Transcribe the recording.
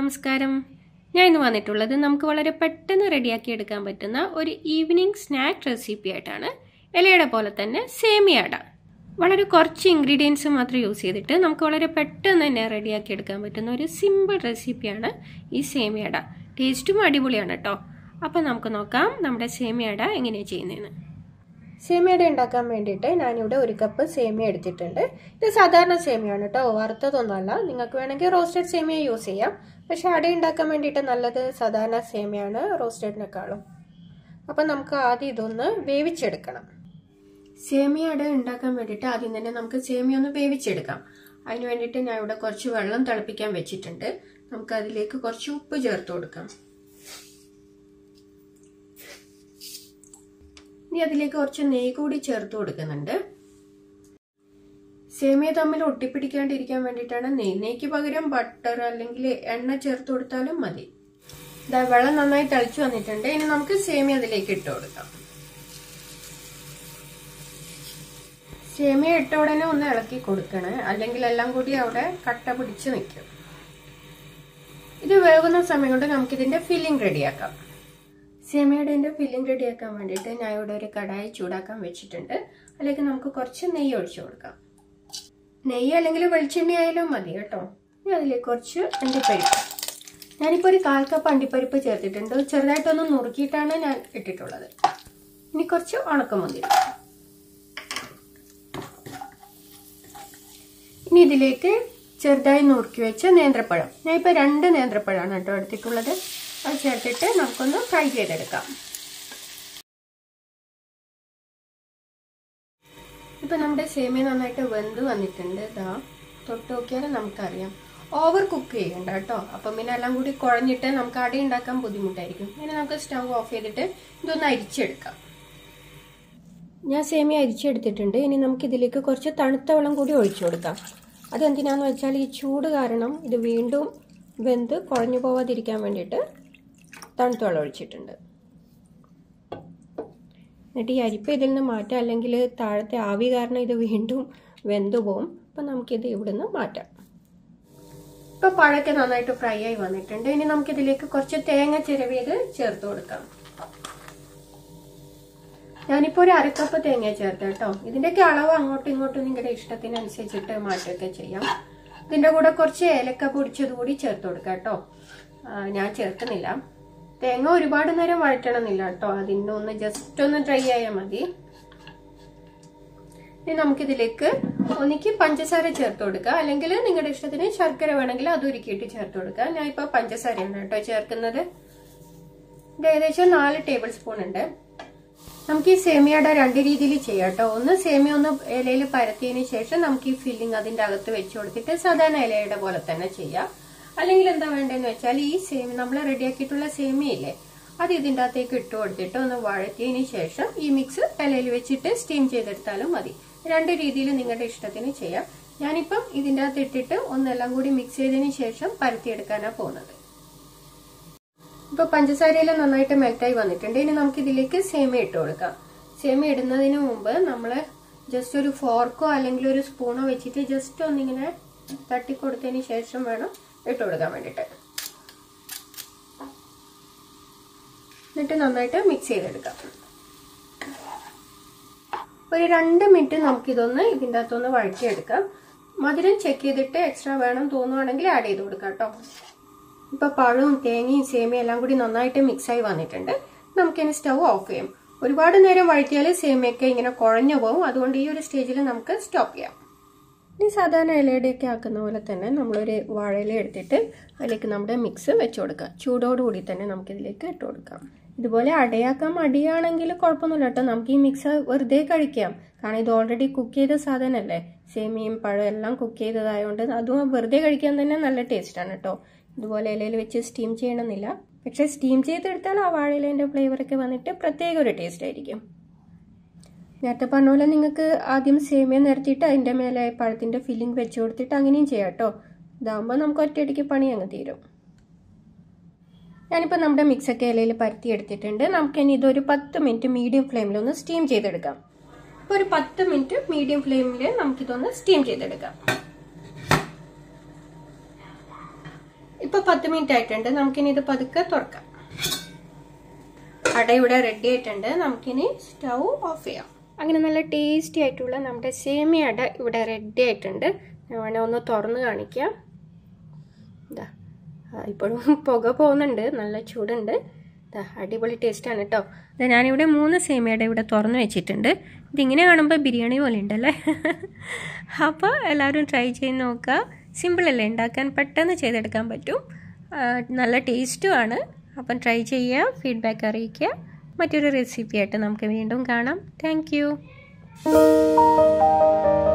നമസ്കാരം ഞാൻ ഇന്ന് വന്നിട്ടുള്ളത് നമുക്ക് വളരെ പെട്ടെന്ന് റെഡിയാക്കി എടുക്കാൻ പറ്റുന്ന ഒരു ഈവനിങ് സ്നാക്ക് റെസിപ്പി ആയിട്ടാണ് ഇലയുടെ പോലെ തന്നെ സേമിയട വളരെ കുറച്ച് ഇൻഗ്രീഡിയൻസ് മാത്രം യൂസ് ചെയ്തിട്ട് നമുക്ക് വളരെ പെട്ടെന്ന് തന്നെ റെഡിയാക്കി എടുക്കാൻ പറ്റുന്ന ഒരു സിമ്പിൾ റെസിപ്പിയാണ് ഈ സേമിയട ടേസ്റ്റും അടിപൊളിയാണ് കേട്ടോ അപ്പോൾ നമുക്ക് നോക്കാം നമ്മുടെ സേമിയട എങ്ങനെയാണ് ചെയ്യുന്നതെന്ന് സേമിയട ഉണ്ടാക്കാൻ വേണ്ടിയിട്ട് ഞാനിവിടെ ഒരു കപ്പ് സേമിയ എടുത്തിട്ടുണ്ട് ഇത് സാധാരണ സേമിയാണ് കേട്ടോ വറുത്തതൊന്നുമല്ല നിങ്ങൾക്ക് വേണമെങ്കിൽ റോസ്റ്റഡ് സേമിയ യൂസ് ചെയ്യാം പക്ഷെ അട ഉണ്ടാക്കാൻ വേണ്ടിയിട്ട് നല്ലത് സാധാരണ സേമിയാണ് റോസ്റ്റഡിനെക്കാളും അപ്പം നമുക്ക് ആദ്യം ഇതൊന്ന് വേവിച്ചെടുക്കണം സേമിയ അട ഉണ്ടാക്കാൻ വേണ്ടിയിട്ട് ആദ്യം തന്നെ നമുക്ക് സേമിയ ഒന്ന് വേവിച്ചെടുക്കാം അതിന് വേണ്ടിയിട്ട് ഞാൻ ഇവിടെ കുറച്ച് വെള്ളം തിളപ്പിക്കാൻ വെച്ചിട്ടുണ്ട് നമുക്ക് അതിലേക്ക് കുറച്ച് ഉപ്പ് ചേർത്ത് കൊടുക്കാം ഇനി അതിലേക്ക് കുറച്ച് നെയ്യ് കൂടി ചേർത്ത് കൊടുക്കുന്നുണ്ട് സേമിയ തമ്മിൽ ഒട്ടിപ്പിടിക്കാണ്ടിരിക്കാൻ വേണ്ടിയിട്ടാണ് നെയ്യ് നെയ്ക്ക് പകരം ബട്ടർ അല്ലെങ്കിൽ എണ്ണ ചേർത്ത് കൊടുത്താലും മതി ഇതാ വെള്ളം നന്നായി തിളച്ചു വന്നിട്ടുണ്ട് ഇനി നമുക്ക് സേമിയ അതിലേക്ക് ഇട്ട് കൊടുക്കാം സേമിയ ഇട്ട ഉടനെ ഒന്ന് ഇളക്കി കൊടുക്കണേ അല്ലെങ്കിൽ എല്ലാം കൂടി അവിടെ കട്ട പിടിച്ച് നിൽക്കും ഇത് വേവുന്ന സമയം കൊണ്ട് നമുക്കിതിന്റെ ഫില്ലിംഗ് റെഡിയാക്കാം സേമിയയുടെ ഫില്ലിംഗ് റെഡിയാക്കാൻ വേണ്ടിയിട്ട് ഞാൻ ഇവിടെ ഒരു കടായി ചൂടാക്കാൻ വെച്ചിട്ടുണ്ട് അതിലേക്ക് നമുക്ക് കുറച്ച് നെയ്യ് ഒഴിച്ചു കൊടുക്കാം നെയ്യ് അല്ലെങ്കിൽ വെളിച്ചെണ്ണ ആയാലും മതി കേട്ടോ ഇനി അതിലേക്ക് കുറച്ച് അണ്ടിപ്പരിപ്പ് ഞാനിപ്പോൾ ഒരു കാൽ കപ്പ് അണ്ടിപ്പരിപ്പ് ചേർത്തിട്ടുണ്ട് ചെറുതായിട്ടൊന്ന് നുറുക്കിയിട്ടാണ് ഞാൻ ഇട്ടിട്ടുള്ളത് ഇനി കുറച്ച് ഉണക്കമുന്തിരി ഇനി ഇതിലേക്ക് ചെറുതായി നുറുക്കി വെച്ച നേന്ത്രപ്പഴം ഞാൻ ഇപ്പോൾ രണ്ട് നേന്ത്രപ്പഴമാണ് കേട്ടോ എടുത്തിട്ടുള്ളത് അത് ചേർത്തിട്ട് നമുക്കൊന്ന് ഫ്രൈ ചെയ്തെടുക്കാം ഇപ്പൊ നമ്മുടെ സേമിയ നന്നായിട്ട് വെന്ത് വന്നിട്ടുണ്ട് ഇതാ തൊട്ട് നോക്കിയാൽ നമുക്കറിയാം ഓവർ കുക്ക് ചെയ്യണ്ട കേട്ടോ അപ്പം പിന്നെ എല്ലാം കൂടി കുഴഞ്ഞിട്ട് നമുക്ക് അടി ഉണ്ടാക്കാൻ ബുദ്ധിമുട്ടായിരിക്കും ഇനി നമുക്ക് സ്റ്റവ് ഓഫ് ചെയ്തിട്ട് ഇതൊന്ന് അരിച്ചെടുക്കാം ഞാൻ സേമിയ അരിച്ചെടുത്തിട്ടുണ്ട് ഇനി നമുക്ക് ഇതിലേക്ക് കുറച്ച് തണുത്ത വെള്ളം കൂടി ഒഴിച്ചു കൊടുക്കാം അതെന്തിനാന്ന് വെച്ചാൽ ഈ ചൂട് കാരണം ഇത് വീണ്ടും വെന്ത് കുഴഞ്ഞു പോവാതിരിക്കാൻ വേണ്ടിയിട്ട് തണുത്ത വെള്ളം ഒഴിച്ചിട്ടുണ്ട് എന്നിട്ട് ഈ അരിപ്പ ഇതിൽ നിന്ന് മാറ്റാം അല്ലെങ്കിൽ താഴത്തെ ആവി കാരണം ഇത് വീണ്ടും വെന്തു പോകും അപ്പം നമുക്കിത് ഇവിടുന്ന് മാറ്റാം ഇപ്പൊ പഴമൊക്കെ നന്നായിട്ട് ഫ്രൈ ആയി വന്നിട്ടുണ്ട് ഇനി നമുക്കിതിലേക്ക് കുറച്ച് തേങ്ങ ചിരവിയത് ചേർത്ത് കൊടുക്കാം ഞാനിപ്പോൾ ഒരു അരക്കപ്പ് തേങ്ങ ചേർത്ത് കേട്ടോ ഇതിൻ്റെയൊക്കെ അളവ് അങ്ങോട്ടും ഇങ്ങോട്ടും നിങ്ങളുടെ ഇഷ്ടത്തിനനുസരിച്ചിട്ട് മാറ്റുകയൊക്കെ ചെയ്യാം ഇതിൻ്റെ കൂടെ കുറച്ച് ഏലക്ക പൊടിച്ചത് കൂടി ചേർത്ത് കൊടുക്കാം കേട്ടോ ഞാൻ ചേർക്കുന്നില്ല തേങ്ങ ഒരുപാട് നേരം വഴറ്റണമെന്നില്ല കേട്ടോ അതിൻ്റെ ഒന്ന് ജസ്റ്റ് ഒന്ന് ഡ്രൈ ആയാൽ മതി ഇനി നമുക്കിതിലേക്ക് ഒന്നിക്ക് പഞ്ചസാര ചേർത്ത് കൊടുക്കുക അല്ലെങ്കിൽ നിങ്ങളുടെ ഇഷ്ടത്തിന് ശർക്കര വേണമെങ്കിൽ അത് ഉരുക്കിയിട്ട് ചേർത്ത് കൊടുക്കുക ഞാൻ ഇപ്പോൾ പഞ്ചസാരയാണ് കേട്ടോ ചേർക്കുന്നത് ഇത് ഏകദേശം നാല് ടേബിൾ സ്പൂൺ ഉണ്ട് നമുക്ക് ഈ സേമിയയുടെ രണ്ട് രീതിയിൽ ചെയ്യാം കേട്ടോ ഒന്ന് സേമിയ ഒന്ന് ഇലയിൽ പരത്തിയതിന് ശേഷം നമുക്ക് ഈ ഫില്ലിംഗ് അതിന്റെ അകത്ത് വെച്ച് കൊടുത്തിട്ട് സാധാരണ ഇലയുടെ പോലെ തന്നെ ചെയ്യാം അല്ലെങ്കിൽ എന്താ വേണ്ടതെന്ന് വെച്ചാൽ ഈ സേമി നമ്മൾ റെഡിയാക്കിയിട്ടുള്ള സേമിയയില്ലേ അത് ഇതിൻ്റെ അകത്തേക്ക് ഇട്ട് കൊടുത്തിട്ട് ഒന്ന് വഴറ്റിയതിന് ശേഷം ഈ മിക്സ് ഇലയിൽ വെച്ചിട്ട് സ്റ്റീം ചെയ്തെടുത്താലും മതി രണ്ട് രീതിയിൽ നിങ്ങളുടെ ഇഷ്ടത്തിന് ചെയ്യാം ഞാനിപ്പം ഇതിൻ്റെ അകത്ത് ഇട്ടിട്ട് ഒന്നെല്ലാം കൂടി മിക്സ് ചെയ്തതിന് ശേഷം പരത്തിയെടുക്കാനാണ് പോകുന്നത് ഇപ്പൊ പഞ്ചസാരയെല്ലാം നന്നായിട്ട് മെൽറ്റായി വന്നിട്ടുണ്ട് ഇനി നമുക്ക് ഇതിലേക്ക് സേമിയ ഇട്ട് കൊടുക്കാം സേമിയ ഇടുന്നതിന് മുമ്പ് നമ്മൾ ജസ്റ്റ് ഒരു ഫോർക്കോ അല്ലെങ്കിൽ ഒരു സ്പൂണോ വെച്ചിട്ട് ജസ്റ്റ് ഒന്നിങ്ങനെ തട്ടിക്കൊടുത്തതിന് ശേഷം വേണം ഇട്ട് കൊടുക്കാൻ വേണ്ടിയിട്ട് എന്നിട്ട് നന്നായിട്ട് മിക്സ് ചെയ്തെടുക്കാം ഒരു രണ്ട് മിനിറ്റ് നമുക്കിതൊന്ന് ഇതിൻ്റെ അകത്തൊന്ന് വഴറ്റിയെടുക്കാം മധുരം ചെക്ക് ചെയ്തിട്ട് എക്സ്ട്രാ വേണം തോന്നുവാണെങ്കിൽ ആഡ് ചെയ്ത് കൊടുക്കാം കേട്ടോ ഇപ്പൊ പഴവും തേങ്ങയും സേമിയും എല്ലാം കൂടി നന്നായിട്ട് മിക്സായി വന്നിട്ടുണ്ട് നമുക്കിനി സ്റ്റവ് ഓഫ് ചെയ്യാം ഒരുപാട് നേരം വഴറ്റിയാൽ സേമിയൊക്കെ ഇങ്ങനെ കുഴഞ്ഞു പോകും അതുകൊണ്ട് ഈ ഒരു സ്റ്റേജിൽ നമുക്ക് സ്റ്റോപ്പ് ചെയ്യാം ഇനി സാധാരണ ഇലയുടെയൊക്കെ ആക്കുന്ന പോലെ തന്നെ നമ്മളൊരു വാഴയില എടുത്തിട്ട് അതിലേക്ക് നമ്മുടെ മിക്സ് വെച്ച് കൊടുക്കാം ചൂടോടുകൂടി തന്നെ നമുക്കിതിലേക്ക് ഇട്ട് കൊടുക്കാം ഇതുപോലെ അടയാക്കാൻ മടിയാണെങ്കിൽ കുഴപ്പമൊന്നുമില്ല കേട്ടോ നമുക്ക് ഈ മിക്സ് വെറുതെ കഴിക്കാം കാരണം ഇത് ഓൾറെഡി കുക്ക് ചെയ്ത സാധനമല്ലേ സേമിയും പഴം എല്ലാം കുക്ക് ചെയ്തതായതുകൊണ്ട് അതും വെറുതെ കഴിക്കാൻ തന്നെ നല്ല ടേസ്റ്റാണ് കേട്ടോ ഇതുപോലെ ഇലയിൽ വെച്ച് സ്റ്റീം ചെയ്യണമെന്നില്ല പക്ഷേ സ്റ്റീം ചെയ്തെടുത്താൽ ആ വാഴയിലേൻ്റെ ഫ്ലേവറൊക്കെ വന്നിട്ട് പ്രത്യേക ഒരു ടേസ്റ്റ് ആയിരിക്കും നേരത്തെ പറഞ്ഞ പോലെ നിങ്ങൾക്ക് ആദ്യം സേമിയ നിരത്തിയിട്ട് അതിൻ്റെ മേലെ പഴത്തിൻ്റെ ഫില്ലിംഗ് വെച്ച് കൊടുത്തിട്ട് അങ്ങനെയും ചെയ്യാം കേട്ടോ ഇതാകുമ്പോൾ നമുക്ക് ഒറ്റയടിക്ക് പണി അങ്ങ് തീരും ഞാനിപ്പോൾ നമ്മുടെ മിക്സൊക്കെ ഇലയിൽ പരത്തി എടുത്തിട്ടുണ്ട് നമുക്കിനി ഇതൊരു പത്ത് മിനിറ്റ് മീഡിയം ഫ്ലെയിമിൽ ഒന്ന് സ്റ്റീം ചെയ്തെടുക്കാം ഇപ്പോൾ ഒരു പത്ത് മിനിറ്റ് മീഡിയം ഫ്ലെയിമിൽ നമുക്കിതൊന്ന് സ്റ്റീം ചെയ്തെടുക്കാം ഇപ്പൊ പത്ത് മിനിറ്റ് ആയിട്ടുണ്ട് നമുക്കിനി ഇത് പതുക്കെ തുറക്കാം അട ഇവിടെ റെഡി ആയിട്ടുണ്ട് നമുക്കിനി സ്റ്റൗ ഓഫ് ചെയ്യാം അങ്ങനെ നല്ല ടേസ്റ്റി ആയിട്ടുള്ള നമ്മുടെ സേമിയ അട ഇവിടെ റെഡി ആയിട്ടുണ്ട് ഞാൻ വേണേൽ ഒന്ന് തുറന്ന് കാണിക്കാം ഇതാ ഇപ്പോഴും പുക പോകുന്നുണ്ട് നല്ല ചൂടുണ്ട് അടിപൊളി ടേസ്റ്റാണ് കേട്ടോ ഞാനിവിടെ മൂന്ന് സേമിയയുടെ ഇവിടെ തുറന്ന് വെച്ചിട്ടുണ്ട് ഇതിങ്ങനെ കാണുമ്പോൾ ബിരിയാണി പോലെ ഉണ്ടല്ലേ അപ്പോൾ എല്ലാവരും ട്രൈ ചെയ്ത് നോക്കുക സിമ്പിളല്ലേ ഉണ്ടാക്കാൻ പെട്ടെന്ന് ചെയ്തെടുക്കാൻ പറ്റും നല്ല ടേസ്റ്റുമാണ് അപ്പം ട്രൈ ചെയ്യുക ഫീഡ്ബാക്ക് അറിയിക്കുക മറ്റൊരു റെസിപ്പി ആയിട്ട് നമുക്ക് വീണ്ടും കാണാം താങ്ക്